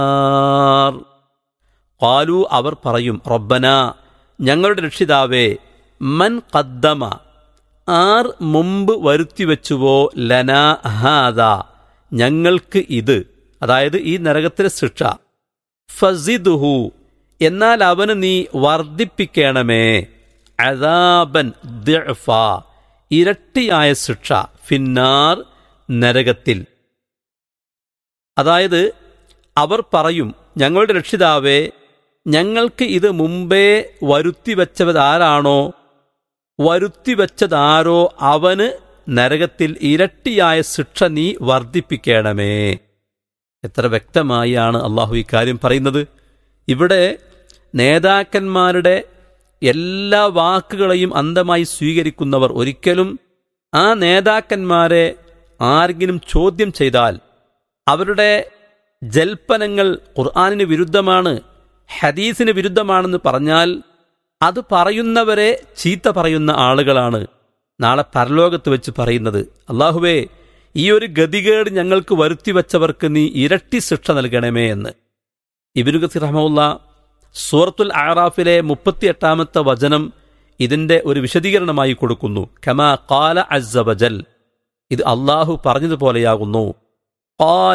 കാലു അവർ പറയും റബ്ബന ഞങ്ങളുടെ രക്ഷിതാവേ മൻ കദ്ദമ ആർ മുമ്പ് വരുത്തിവെച്ചുവോ ലന ഹാദ ഞങ്ങൾക്ക് ഇത് അതായത് ഈ നരകത്തിലെ ശിക്ഷ ഫസിദുഹു എന്നാൽ അവന് നീ വർദ്ധിപ്പിക്കണമേ അദാബൻ ദിഅഫ ഇരട്ടിയായ ശിക്ഷ ഫിന്നാർ നരകത്തിൽ അതായത് അവർ പറയും ഞങ്ങളുടെ രക്ഷിതാവേ ഞങ്ങൾക്ക് ഇത് മുമ്പേ വരുത്തിവെച്ചതാരാണോ വരുത്തിവെച്ചതാരോ അവന് നരകത്തിൽ ഇരട്ടിയായ ശിക്ഷ നീ വർദ്ധിപ്പിക്കണമേ എത്ര വ്യക്തമായാണ് അള്ളാഹു ഇക്കാര്യം പറയുന്നത് ഇവിടെ നേതാക്കന്മാരുടെ എല്ലാ വാക്കുകളെയും അന്ധമായി സ്വീകരിക്കുന്നവർ ഒരിക്കലും ആ നേതാക്കന്മാരെ ആരെങ്കിലും ചോദ്യം ചെയ്താൽ അവരുടെ ജൽപ്പനങ്ങൾ ഖുർആാനിന് വിരുദ്ധമാണ് ഹദീസിന് വിരുദ്ധമാണെന്ന് പറഞ്ഞാൽ അത് പറയുന്നവരെ ചീത്ത പറയുന്ന ആളുകളാണ് നാളെ പരലോകത്ത് വെച്ച് പറയുന്നത് അള്ളാഹുവേ ഈ ഒരു ഗതികേട് ഞങ്ങൾക്ക് വരുത്തിവെച്ചവർക്ക് നീ ഇരട്ടി ശിക്ഷ നൽകണമേ എന്ന് ഇബിനു ഗസീർ റഹമുല്ല സൂറത്തുൽ ആറാഫിലെ മുപ്പത്തിയെട്ടാമത്തെ വചനം ഇതിന്റെ ഒരു വിശദീകരണമായി കൊടുക്കുന്നു കമാ കാല അസ്സബജൽ ഇത് അള്ളാഹു പറഞ്ഞതുപോലെയാകുന്നു